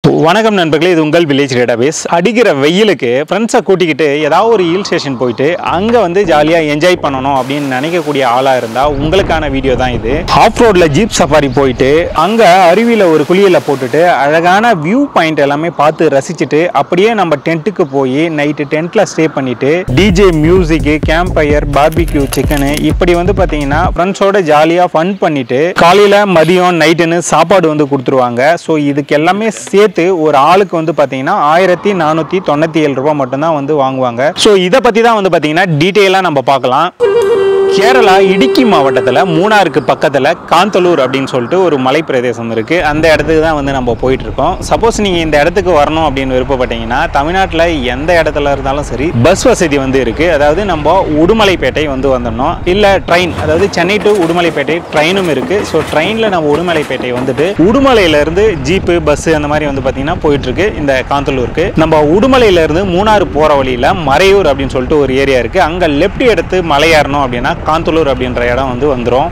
வணக்கம் நண்பர்களே இது உங்கள் வில்லேஜ் டேட்டாபேஸ் அடிக்கிற வெயிலுக்கு ஃப்ரெண்ட்ஸை கூட்டிக்கிட்டு ஏதாவது ஒரு ஹில் ஸ்டேஷன் போயிட்டு அங்கே வந்து ஜாலியாக என்ஜாய் பண்ணணும் அப்படின்னு நினைக்கக்கூடிய ஆளாக இருந்தால் உங்களுக்கான வீடியோ தான் இது ஆஃப் ரோடில் ஜீப் சஃபாரி போயிட்டு அங்கே அருவியில் ஒரு குளியலை போட்டுட்டு அழகான வியூ பாயிண்ட் எல்லாமே பார்த்து ரசிச்சுட்டு அப்படியே நம்ம டென்ட்டுக்கு போய் நைட்டு டென்ட்டில் ஸ்டே பண்ணிட்டு DJ music camp fire barbecue chicken இப்படி வந்து பார்த்தீங்கன்னா ஃப்ரெண்ட்ஸோட ஜாலியாக ஃபன் பண்ணிட்டு காலையில் மதியம் நைட்டுன்னு சாப்பாடு வந்து கொடுத்துருவாங்க ஸோ இதுக்கு எல்லாமே சேர்த்து ஒரு ஆளுக்கு வந்து பார்த்தீங்கன்னா ஆயிரத்தி நானூற்றி தொண்ணூற்றி ஏழு ரூபாய் மட்டும்தான் வந்து வாங்குவாங்க ஸோ இதை பற்றி தான் வந்து பார்த்தீங்கன்னா டீட்டெயிலாக நம்ம பார்க்கலாம் கேரளா இடுக்கி மாவட்டத்தில் மூணாருக்கு பக்கத்தில் காந்தலூர் அப்படின்னு சொல்லிட்டு ஒரு மலை பிரதேசம் இருக்குது அந்த இடத்துக்கு தான் வந்து நம்ம போயிட்டு இருக்கோம் சப்போஸ் நீங்கள் இந்த இடத்துக்கு வரணும் அப்படின்னு விருப்பப்பட்டீங்கன்னா தமிழ்நாட்டில் எந்த இடத்துல இருந்தாலும் சரி பஸ் வசதி வந்து இருக்குது அதாவது நம்ம உடுமலைப்பேட்டை வந்து வந்துடணும் இல்லை ட்ரெயின் அதாவது சென்னை டு உடுமலைப்பேட்டை ட்ரெயினும் இருக்குது ஸோ ட்ரெயினில் நம்ம உடுமலைப்பேட்டை வந்துட்டு உடுமலையிலேருந்து ஜீப்பு பஸ் அந்த மாதிரி வந்து பார்த்தீங்கன்னா போயிட்டு இருக்கு இந்த காந்தலூருக்கு நம்ம உடுமலையிலேருந்து மூணாறு போகிற வழியில் மறையூர் அப்படின்னு சொல்லிட்டு ஒரு ஏரியா இருக்குது அங்கே லெஃப்ட் எடுத்து மலை ஏறணும் அப்படின்னா காந்தலூர் அப்படின்ற இடம் வந்து வந்துடும்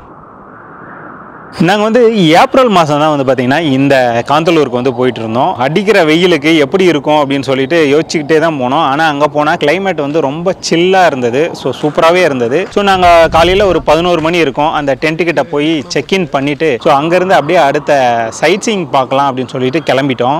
நாங்கள் வந்து ஏப்ரல் மாதம் தான் வந்து பார்த்தீங்கன்னா இந்த காந்தலூருக்கு வந்து போயிட்டு இருந்தோம் அடிக்கிற வெயிலுக்கு எப்படி இருக்கும் அப்படின்னு சொல்லிட்டு யோசிச்சுக்கிட்டே தான் போனோம் ஆனால் அங்கே போனால் climate வந்து ரொம்ப சில்லாக இருந்தது ஸோ சூப்பராகவே இருந்தது ஸோ நாங்கள் காலையில் ஒரு பதினோரு மணி இருக்கும் அந்த டென்ட்டு கிட்ட போய் செக்இன் பண்ணிவிட்டு ஸோ அங்கேருந்து அப்படியே அடுத்த சைட் சீயிங் பார்க்கலாம் அப்படின்னு சொல்லிட்டு கிளம்பிட்டோம்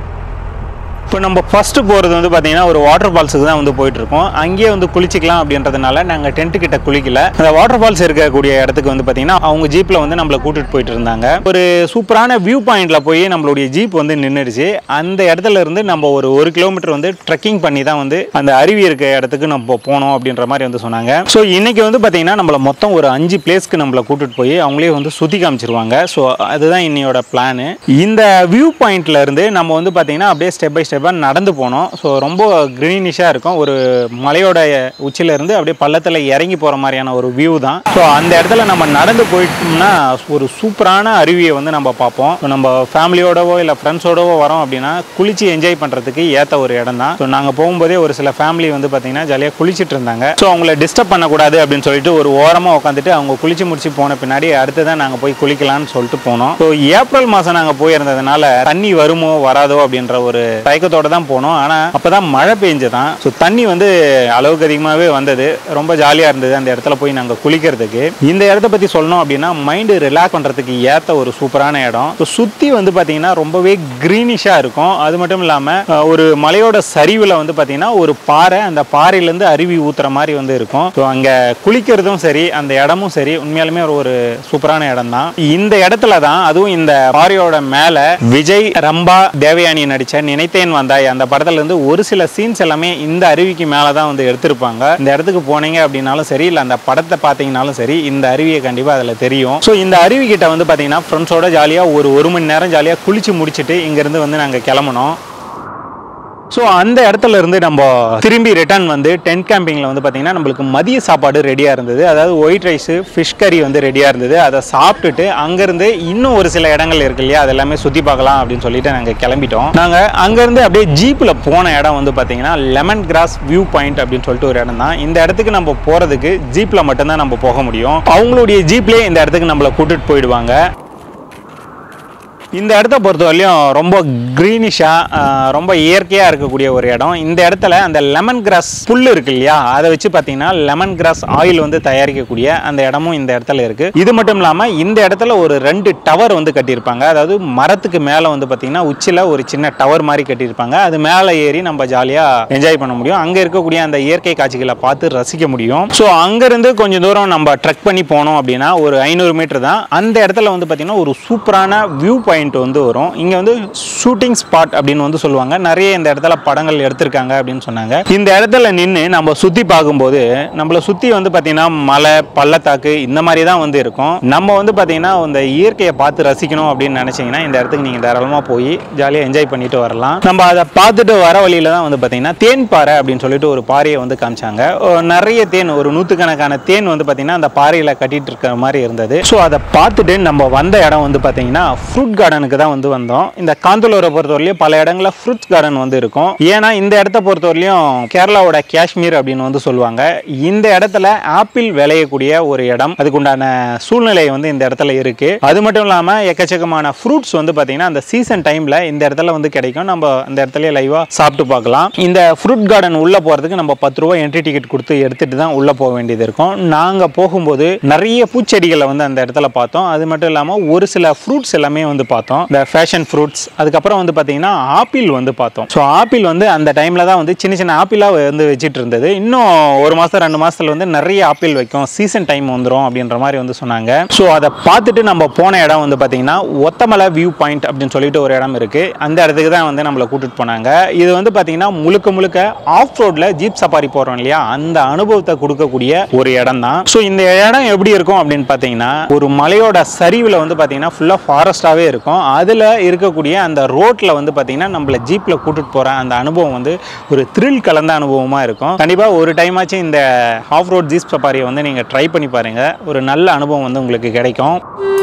இப்போ நம்ம ஃபஸ்ட்டு போகிறது வந்து பார்த்தீங்கன்னா ஒரு வாட்டர் ஃபால்ஸுக்கு தான் வந்து போயிட்டு இருக்கோம் அங்கேயே வந்து குளிச்சிக்கலாம் அப்படின்றதுனால நாங்கள் டென்ட் கிட்ட குளிக்கல அந்த வாட்டர் ஃபால்ஸ் இருக்கக்கூடிய இடத்துக்கு வந்து பார்த்தீங்கன்னா அவங்க ஜீப்பில் வந்து நம்மளை கூட்டிட்டு போயிட்டு இருந்தாங்க ஒரு சூப்பரான வியூ பாயிண்ட்ல போய் நம்மளுடைய ஜீப் வந்து நின்றுடுச்சு அந்த இடத்துல இருந்து நம்ம ஒரு ஒரு கிலோமீட்டர் வந்து ட்ரெக்கிங் பண்ணி தான் வந்து அந்த அருவி இருக்க இடத்துக்கு நம்ம போனோம் அப்படின்ற மாதிரி வந்து சொன்னாங்க ஸோ இன்னைக்கு வந்து பார்த்தீங்கன்னா நம்மளை மொத்தம் ஒரு அஞ்சு பிளேஸ்க்கு நம்மளை கூட்டிட்டு போய் அவங்களே வந்து சுற்றி காமிச்சிருவாங்க ஸோ அதுதான் இன்னையோட பிளானு இந்த வியூ பாயிண்ட்ல இருந்து நம்ம வந்து பார்த்தீங்கன்னா அப்படியே ஸ்டெப் பை ஸ்டெப்பாக நடந்து போனோம் ஸோ ரொம்ப க்ரீனிஷாக இருக்கும் ஒரு மலையோட உச்சியில இருந்து அப்படியே பள்ளத்தில் இறங்கி போகிற மாதிரியான ஒரு வியூ தான் ஸோ அந்த இடத்துல நம்ம நடந்து போயிட்டோம்னா ஒரு சூப்பரான அருவியை வந்து நம்ம பார்ப்போம் ஸோ நம்ம ஃபேமிலியோடவோ இல்லை ஃப்ரெண்ட்ஸோடவோ வரோம் அப்படின்னா குளிச்சு என்ஜாய் பண்ணுறதுக்கு ஏற்ற ஒரு இடம் தான் ஸோ நாங்கள் போகும்போதே ஒரு சில ஃபேமிலி வந்து பார்த்தீங்கன்னா ஜாலியாக குளிச்சிட்டு இருந்தாங்க ஸோ அவங்கள டிஸ்டர்ப் பண்ணக்கூடாது அப்படின்னு சொல்லிட்டு ஒரு ஓரமாக உட்காந்துட்டு அவங்க குளிச்சு முடிச்சு போன பின்னாடி அடுத்து தான் நாங்கள் போய் குளிக்கலாம்னு சொல்லிட்டு போனோம் ஸோ ஏப்ரல் மாதம் நாங்கள் போயிருந்ததுனால தண்ணி வருமோ வராதோ அப்படின்ற ஒரு தயக்கத்தோட தான் போனோம் ஆனால் அப்போ தான் மழை பெஞ்சதான் ஸோ தண்ணி வந்து அளவுக்கு அதிகமாகவே வந்தது ரொம்ப ஜாலியாக இருந்தது அந்த இடத்துல போய் நாங்கள் குளிக்கிறதுக்கு இந்த இடத்த பற்றி சொல்லணும் அப்படின்னா மைண்டு ரிலாக்ஸ் பண்ணுறதுக்கு ஏற்ற ஒரு சூப்பரான இடம் ஸோ சுற்றி வந்து பார்த்தீங்கன்னா ரொம்பவே க்ரீனிஷாக இருக்கும் அது மட்டும் இல்லாமல் ஒரு மலையோட சரிவில் வந்து பார்த்தீங்கன்னா ஒரு பாறை அந்த பாறையிலேருந்து அருவி ஊத்துற மாதிரி வந்து இருக்கும் ஸோ அங்கே குளிக்கிறதும் சரி அந்த இடமும் சரி உண்மையாலுமே ஒரு ஒரு சூப்பரான இடம் தான் இந்த இடத்துல தான் அதுவும் இந்த பாறையோட மேலே விஜய் ரம்பா தேவயானி நடித்த நினைத்தேன் வந்தாய் அந்த படத்துல இருந்து ஒரு சில சீன்ஸ் எல்லாமே இந்த அருவிக்கு மேலே தான் வந்து எடுத்திருப்பாங்க இந்த இடத்துக்கு போனீங்க அப்படின்னாலும் சரி இல்லை அந்த படத்தை பார்த்தீங்கனாலும் சரி இந்த அருவியை கண்டிப்பாக அதில் தெரியும் ஸோ இந்த அருவி கிட்ட வந்து பார்த்தீங்கன்னா ஃப்ரெண்ட்ஸோட ஜாலியாக ஒரு ஒரு மணி நேரம் ஜாலியாக குளிச்சு முடிச்சுட்டு இங்கேருந்து வந்து நாங்கள் கிளம்புனோம் ஸோ அந்த இடத்துல இருந்து நம்ம திரும்பி ரிட்டர்ன் வந்து டென்ட் கேம்பிங்கில் வந்து பார்த்தீங்கன்னா நம்மளுக்கு மதிய சாப்பாடு ரெடியாக இருந்தது அதாவது ஒயிட் ரைஸு ஃபிஷ் கறி வந்து ரெடியாக இருந்தது அதை சாப்பிட்டுட்டு அங்கேருந்து இன்னும் ஒரு சில இடங்கள் இருக்கு இல்லையா அது எல்லாமே சுற்றி பார்க்கலாம் அப்படின்னு சொல்லிட்டு நாங்கள் கிளம்பிட்டோம் நாங்கள் அங்கேருந்து அப்படியே ஜீப்பில் போன இடம் வந்து பார்த்தீங்கன்னா லெமன் கிராஸ் வியூ பாயிண்ட் அப்படின்னு சொல்லிட்டு ஒரு இடம் தான் இந்த இடத்துக்கு நம்ம போகிறதுக்கு ஜீப்பில் மட்டும்தான் நம்ம போக முடியும் அவங்களுடைய ஜீப்லேயே இந்த இடத்துக்கு நம்மளை கூட்டிட்டு போயிடுவாங்க இந்த இடத்த பொறுத்த வரையும் ரொம்ப க்ரீனிஷாக ரொம்ப இயற்கையாக இருக்கக்கூடிய ஒரு இடம் இந்த இடத்துல அந்த லெமன் கிராஸ் புல் இருக்கு இல்லையா அதை வச்சு பார்த்தீங்கன்னா லெமன் கிராஸ் ஆயில் வந்து தயாரிக்கக்கூடிய அந்த இடமும் இந்த இடத்துல இருக்குது இது மட்டும் இல்லாமல் இந்த இடத்துல ஒரு ரெண்டு டவர் வந்து கட்டியிருப்பாங்க அதாவது மரத்துக்கு மேலே வந்து பார்த்தீங்கன்னா உச்சியில் ஒரு சின்ன டவர் மாதிரி கட்டியிருப்பாங்க அது மேலே ஏறி நம்ம ஜாலியாக என்ஜாய் பண்ண முடியும் அங்கே இருக்கக்கூடிய அந்த இயற்கை காட்சிகளை பார்த்து ரசிக்க முடியும் ஸோ அங்கேருந்து கொஞ்சம் தூரம் நம்ம ட்ரெக் பண்ணி போனோம் அப்படின்னா ஒரு ஐநூறு மீட்டர் தான் அந்த இடத்துல வந்து பார்த்தீங்கன்னா ஒரு சூப்பரான வியூ பாயிண்ட் வந்து வரும் இங்கே வந்து ஷூட்டிங் ஸ்பாட் அப்படின்னு வந்து சொல்லுவாங்க நிறைய இந்த இடத்துல படங்கள் எடுத்திருக்காங்க அப்படின்னு சொன்னாங்க இந்த இடத்துல நின்று நம்ம சுற்றி பார்க்கும்போது நம்மளை சுற்றி வந்து பார்த்தீங்கன்னா மலை பள்ளத்தாக்கு இந்த மாதிரி தான் வந்து இருக்கும் நம்ம வந்து பார்த்தீங்கன்னா இந்த இயற்கையை பார்த்து ரசிக்கணும் அப்படின்னு நினச்சிங்கன்னா இந்த இடத்துக்கு நீங்கள் தாராளமாக போய் ஜாலியாக என்ஜாய் பண்ணிட்டு வரலாம் நம்ம அதை பார்த்துட்டு வர வழியில தான் வந்து பார்த்தீங்கன்னா தேன் பாறை அப்படின்னு சொல்லிட்டு ஒரு பாறையை வந்து காமிச்சாங்க ஓ, நிறைய தேன் ஒரு நூற்றுக்கணக்கான தேன் வந்து பார்த்தீங்கன்னா அந்த பாறையில் கட்டிட்டு இருக்கிற மாதிரி இருந்தது ஸோ அதை பார்த்துட்டு நம்ம வந்த இடம் வந்து பார்த்தீங்கன்னா ஃப்ரூட் கார்டன் கார்டனுக்கு தான் வந்து வந்தோம் இந்த காந்தலூரை பொறுத்தவரையிலும் பல இடங்களில் ஃப்ரூட்ஸ் கார்டன் வந்து இருக்கும் ஏன்னா இந்த இடத்த பொறுத்தவரையிலும் கேரளாவோட காஷ்மீர் அப்படின்னு வந்து சொல்லுவாங்க இந்த இடத்துல ஆப்பிள் விளையக்கூடிய ஒரு இடம் அதுக்குண்டான சூழ்நிலை வந்து இந்த இடத்துல இருக்கு அது மட்டும் இல்லாமல் எக்கச்சக்கமான ஃப்ரூட்ஸ் வந்து பார்த்தீங்கன்னா அந்த சீசன் டைமில் இந்த இடத்துல வந்து கிடைக்கும் நம்ம அந்த இடத்துல லைவாக சாப்பிட்டு பார்க்கலாம் இந்த ஃப்ரூட் கார்டன் உள்ளே போகிறதுக்கு நம்ம பத்து ரூபா என்ட்ரி டிக்கெட் கொடுத்து எடுத்துட்டு தான் உள்ளே போக வேண்டியது இருக்கும் நாங்கள் போகும்போது நிறைய பூச்செடிகளை வந்து அந்த இடத்துல பார்த்தோம் அது மட்டும் இல்லாமல் ஒரு சில ஃப்ரூட்ஸ் எல்லாமே வந்து பார்த்தோம் இந்த ஃபேஷன் ஃப்ரூட்ஸ் அதுக்கப்புறம் வந்து பார்த்தீங்கன்னா ஆப்பிள் வந்து பார்த்தோம் ஸோ ஆப்பிள் வந்து அந்த டைமில் தான் வந்து சின்ன சின்ன ஆப்பிளாக வந்து வச்சுட்டு இருந்தது இன்னும் ஒரு மாதம் ரெண்டு மாதத்துல வந்து நிறைய ஆப்பிள் வைக்கும் சீசன் டைம் வந்துடும் அப்படின்ற மாதிரி வந்து சொன்னாங்க ஸோ அதை பார்த்துட்டு நம்ம போன இடம் வந்து பார்த்தீங்கன்னா ஒத்தமலை வியூ பாயிண்ட் அப்படின்னு சொல்லிட்டு ஒரு இடம் இருக்குது அந்த இடத்துக்கு தான் வந்து நம்மளை கூட்டிட்டு போனாங்க இது வந்து பார்த்தீங்கன்னா முழுக்க முழுக்க ஆஃப் ரோட்ல ஜீப் சஃபாரி போகிறோம் இல்லையா அந்த அனுபவத்தை கொடுக்கக்கூடிய ஒரு இடம் தான் ஸோ இந்த இடம் எப்படி இருக்கும் அப்படின்னு பார்த்தீங்கன்னா ஒரு மலையோட சரிவில் வந்து பார்த்தீங்கன்னா ஃபுல்லாக ஃபாரஸ்டாகவே இருக்கும் அதில் இருக்கக்கூடிய அந்த ரோட்டில் வந்து பார்த்தீங்கன்னா நம்மளை ஜீப்பில் கூட்டிட்டு போகிற அந்த அனுபவம் வந்து ஒரு த்ரில் கலந்த அனுபவமாக இருக்கும் கண்டிப்பாக ஒரு டைம் ஆச்சு இந்த ஆஃப் ரோட் ஜீப் சஃபாரியை வந்து நீங்கள் ட்ரை பண்ணி பாருங்கள் ஒரு நல்ல அனுபவம் வந்து உங்களுக்கு கிடைக்கும்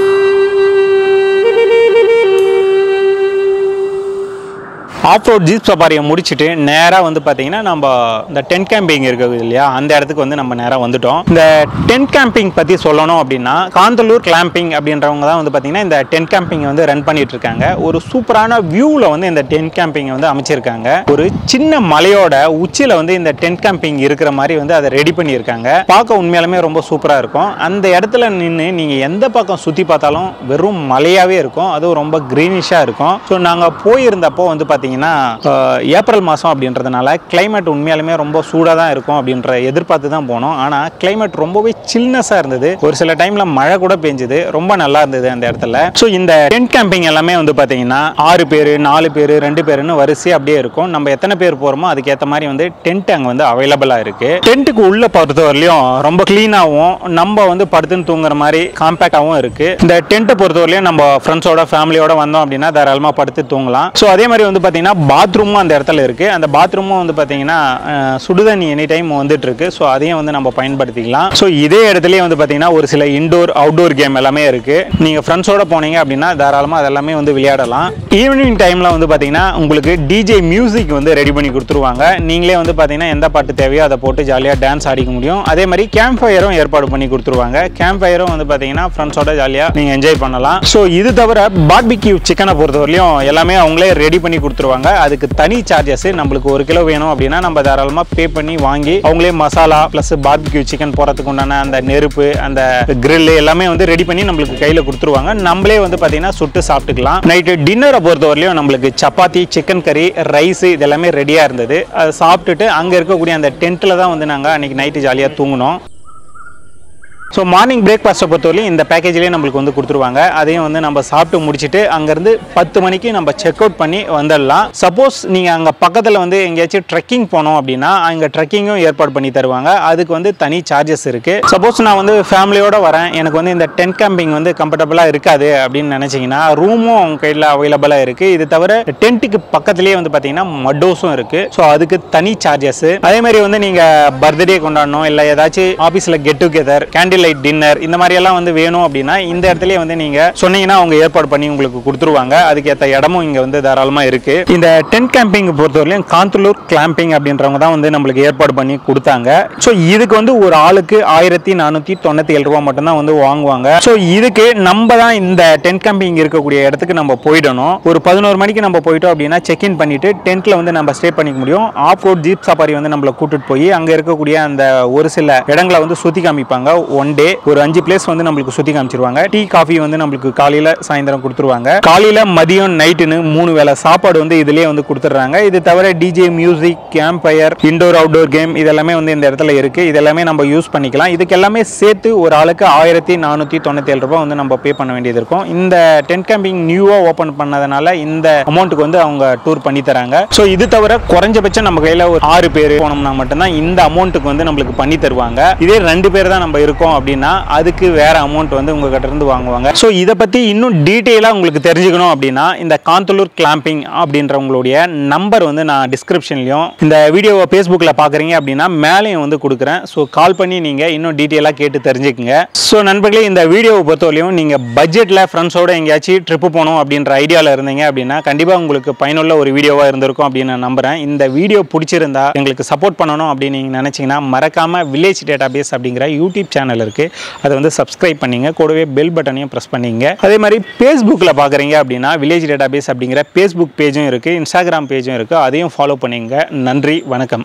ஆஃப் ரோட் ஜீப் சஃபாரியை முடிச்சுட்டு நேராக வந்து பார்த்தீங்கன்னா நம்ம இந்த டென்ட் கேம்பிங் இருக்குது இல்லையா அந்த இடத்துக்கு வந்து நம்ம நேராக வந்துட்டோம் இந்த டென்ட் கேம்பிங் பற்றி சொல்லணும் அப்படின்னா காந்தலூர் கிளாம்பிங் அப்படின்றவங்க தான் வந்து பார்த்தீங்கன்னா இந்த டென்ட் கேம்பிங் வந்து ரன் பண்ணிட்டு இருக்காங்க ஒரு சூப்பரான வியூவில் வந்து இந்த டென்ட் கேம்பிங்கை வந்து அமைச்சிருக்காங்க ஒரு சின்ன மலையோட உச்சியில் வந்து இந்த டென்ட் கேம்பிங் இருக்கிற மாதிரி வந்து அதை ரெடி பண்ணியிருக்காங்க பார்க்க உண்மையாலுமே ரொம்ப சூப்பராக இருக்கும் அந்த இடத்துல நின்று நீங்கள் எந்த பக்கம் சுற்றி பார்த்தாலும் வெறும் மலையாகவே இருக்கும் அதுவும் ரொம்ப க்ரீனிஷாக இருக்கும் ஸோ நாங்கள் போயிருந்தப்போ வந்து பார்த்தீங்கன்னா அஹ், ஏப்ரல் மாதம் அப்படின்றதுனால climate உண்மையாலுமே ரொம்ப சூடாக தான் இருக்கும் அப்படின்ற எதிர்பார்த்து தான் போனோம் ஆனால் climate ரொம்பவே சில்னஸாக இருந்தது ஒரு சில டைமில் மழை கூட பெஞ்சுது ரொம்ப நல்லா இருந்தது அந்த இடத்துல ஸோ இந்த டென்ட் கேம்பிங் எல்லாமே வந்து பார்த்தீங்கன்னா ஆறு பேர் நாலு பேர் ரெண்டு பேருன்னு வரிசை அப்படியே இருக்கும் நம்ம எத்தனை பேர் போகிறோமோ அதுக்கேற்ற மாதிரி வந்து டென்ட் அங்கே வந்து அவைலபிளாக இருக்கு டென்ட்டுக்கு உள்ள பொறுத்தவரையிலும் ரொம்ப க்ளீனாகவும் நம்ம வந்து படுத்துன்னு தூங்குற மாதிரி காம்பேக்டாகவும் இருக்கு இந்த டென்ட்டை பொறுத்தவரையிலும் நம்ம ஃப்ரெண்ட்ஸோட ஃபேமிலியோட வந்தோம் அப்படின்னா தாராளமாக படுத்து தூங்கலாம் ஸோ அதே மாதிரி வந்து பார்த்தீங்கன்னா பாத்ரூமும் அந்த இடத்துல இருக்கு அந்த பாத்ரூமும் வந்து பார்த்தீங்கன்னா அஹ், சுடுதண்ணி எனி டைம் வந்துட்டு இருக்கு ஸோ அதையும் வந்து நம்ம பயன்படுத்திக்கலாம் ஸோ இதே இடத்துலயே வந்து பார்த்தீங்கன்னா ஒரு சில இன்டோர் அவுட்டோர் கேம் எல்லாமே இருக்கு நீங்க ஃப்ரெண்ட்ஸோட போனீங்க அப்படின்னா தாராளமாக அதெல்லாமே வந்து விளையாடலாம் ஈவினிங் டைம்ல வந்து பார்த்தீங்கன்னா உங்களுக்கு டிஜே மியூசிக் வந்து ரெடி பண்ணி கொடுத்துருவாங்க நீங்களே வந்து பார்த்தீங்கன்னா எந்த பாட்டு தேவையோ அதை போட்டு ஜாலியாக டான்ஸ் ஆடிக்க முடியும் அதே மாதிரி கேம்ப் ஃபயரும் ஏற்பாடு பண்ணி கொடுத்துருவாங்க கேம்ப் ஃபயரும் வந்து பார்த்தீங்கன்னா ஃப்ரெண்ட்ஸோட ஜாலியாக நீங்கள் என்ஜாய் பண்ணலாம் ஸோ இது தவிர பார்பிக்யூ சிக்கனை பொறுத்தவரையிலும் எல்லாமே அவங்களே ரெடி பண்ணி கொடுத்துருவாங்க அதுக்கு தனி சார்ஜஸ் நம்மளுக்கு ஒரு கிலோ வேணும் அப்படின்னா நம்ம தாராளமாக பே பண்ணி வாங்கி அவங்களே மசாலா ப்ளஸ் பார்பிக்யூ சிக்கன் போகிறதுக்கு உண்டான அந்த நெருப்பு அந்த grill எல்லாமே வந்து ரெடி பண்ணி நம்மளுக்கு கையில் கொடுத்துருவாங்க நம்மளே வந்து பார்த்தீங்கன்னா சுட்டு சாப்பிட்டுக்கலாம் நைட்டு டின்னரை பொறுத்தவரையிலும் நம்மளுக்கு சப்பாத்தி சிக்கன் கறி ரைஸ் இது எல்லாமே ரெடியாக இருந்தது அதை சாப்பிட்டுட்டு அங்கே இருக்கக்கூடிய அந்த டென்ட்டில் தான் வந்து நாங்கள் அன்றைக்கி நைட்டு ஜாலியாக தூங்கினோம் ஸோ மார்னிங் பிரேக்ஃபாஸ்ட்டை பொறுத்தவரையும் இந்த பேக்கேஜ்லேயே நம்மளுக்கு வந்து கொடுத்துருவாங்க அதையும் வந்து நம்ம சாப்பிட்டு முடிச்சுட்டு அங்கேருந்து பத்து மணிக்கு நம்ம செக் அவுட் பண்ணி வந்துடலாம் சப்போஸ் நீங்கள் அங்கே பக்கத்தில் வந்து எங்கேயாச்சும் ட்ரெக்கிங் போனோம் அப்படின்னா அங்கே ட்ரெக்கிங்கும் ஏற்பாடு பண்ணி தருவாங்க அதுக்கு வந்து தனி சார்ஜஸ் இருக்குது சப்போஸ் நான் வந்து ஃபேமிலியோட வரேன் எனக்கு வந்து இந்த டென்ட் கேம்பிங் வந்து கம்ஃபர்டபுளாக இருக்காது அப்படின்னு நினச்சிங்கன்னா ரூமும் அவங்க கையில் அவைலபிளாக இருக்குது இது தவிர டென்ட்டுக்கு பக்கத்துலேயே வந்து பார்த்தீங்கன்னா மட்டோஸும் இருக்குது ஸோ அதுக்கு தனி சார்ஜஸ் அதே மாதிரி வந்து நீங்கள் பர்த்டே கொண்டாடணும் இல்லை ஏதாச்சும் ஆஃபீஸில் get together candle light dinner இந்த மாதிரி எல்லாம் வந்து வேணும் அப்படின்னா இந்த இடத்துலயே வந்து நீங்க சொன்னீங்கன்னா அவங்க ஏற்பாடு பண்ணி உங்களுக்கு கொடுத்துருவாங்க அதுக்கேற்ற இடமும் இங்க வந்து தாராளமா இருக்கு இந்த டென்ட் கேம்பிங் பொறுத்தவரையிலும் காந்தலூர் கிளாம்பிங் அப்படின்றவங்க தான் வந்து நம்மளுக்கு ஏற்பாடு பண்ணி கொடுத்தாங்க ஸோ இதுக்கு வந்து ஒரு ஆளுக்கு ஆயிரத்தி நானூத்தி தொண்ணூத்தி ஏழு ரூபா மட்டும்தான் வந்து வாங்குவாங்க ஸோ இதுக்கு நம்ம தான் இந்த டென்ட் கேம்பிங் இருக்கக்கூடிய இடத்துக்கு நம்ம போயிடணும் ஒரு பதினோரு மணிக்கு நம்ம போயிட்டோம் அப்படின்னா செக் இன் பண்ணிட்டு டென்ட்ல வந்து நம்ம ஸ்டே பண்ணிக்க முடியும் ஆஃப் ரோட் ஜீப் சஃபாரி வந்து நம்மளை கூட்டிட்டு போய் அங்க இருக்கக்கூடிய அந்த ஒரு சில இடங்களை வந்து சுத்தி காமிப்பாங்க ஒன் டே ஒரு அஞ்சு பிளேஸ் வந்து நம்மளுக்கு சுத்தி காமிச்சிருவாங்க டீ காஃபி வந்து நம்மளுக்கு காலையில சாயந்தரம் கொடுத்துருவாங்க காலையில மதியம் நைட்டுன்னு மூணு வேளை சாப்பாடு வந்து இதுலயே வந்து கொடுத்துட்றாங்க இது தவிர DJ music camp fire indoor outdoor game இதெல்லாமே வந்து இந்த இடத்துல இருக்கு இதெல்லாமே நம்ம யூஸ் பண்ணிக்கலாம் இதுக்கு எல்லாமே சேர்த்து ஒரு ஆளுக்கு ஆயிரத்தி நானூற்றி தொண்ணூற்றி ஏழு ரூபாய் வந்து நம்ம பே பண்ண வேண்டியது இருக்கும் இந்த டென்ட் கேம்பிங் நியூவாக ஓப்பன் பண்ணதுனால இந்த அமௌண்ட்டுக்கு வந்து அவங்க டூர் பண்ணி தராங்க ஸோ இது தவிர குறைஞ்சபட்சம் நம்ம கையில் ஒரு ஆறு பேர் போனோம்னா மட்டும்தான் இந்த அமௌண்ட்டுக்கு வந்து நம்மளுக்கு பண்ணி தருவாங்க இதே ரெண்டு பேர் தான் நம்ம இருக்கோம் அப்படின்னா அதுக்கு வேற அமௌண்ட் வந்து உங்ககிட்ட இருந்து வாங்குவாங்க ஸோ இதை பற்றி இன்னும் டீட்டெயிலாக உங்களுக்கு தெரிஞ்சுக்கணும் அப்படின்னா இந்த காந்தலூர் கிளாம்பிங் அப்படின்றவங்களுடைய நம்பர் வந்து நான் டிஸ்கிரிப்ஷன்லையும் இந்த வீடியோவை ஃபேஸ்புக்கில் பார்க்குறீங்க அப்படின்னா மேலேயும் வந்து கொடுக்குறேன் ஸோ கால் பண்ணி நீங்கள் இன்னும் டீட்டெயிலாக கேட்டு தெரிஞ்சுக்குங்க ஸோ நண்பர்களே இந்த வீடியோவை பொறுத்தவரையும் நீங்கள் பட்ஜெட்டில் ஃப்ரெண்ட்ஸோட எங்கேயாச்சும் ட்ரிப்பு போகணும் அப்படின்ற ஐடியாவில் இருந்தீங்க அப்படின்னா கண்டிப்பாக உங்களுக்கு பயனுள்ள ஒரு வீடியோவாக இருந்திருக்கும் அப்படின்னு நான் நம்புகிறேன் இந்த வீடியோ பிடிச்சிருந்தா எங்களுக்கு சப்போர்ட் பண்ணணும் அப்படின்னு நீங்கள் நினச்சிங்கன்னா மறக்காமல் வில்லேஜ் டேட்டா பேஸ் அப்படிங்கிற யூடியூப் சேனல் இருக்குது அதை வந்து சப்ஸ்கிரைப் பண்ணிங்க கூடவே பெல் பட்டனையும் ப்ரெஸ் பண்ணிங்க அதே மாதிரி ஃபேஸ்புக்கில் பார்க்குறீங்க அப்படின்னா வில்லேஜ் டேட்டா பேஸ் அப்படிங்கிற ஃபேஸ்புக் பேஜும் இருக்குது இன்ஸ்டாகிராம் பேஜும் இருக்குது அதையும் ஃபாலோ பண்ணிங்க நன்றி வணக்கம்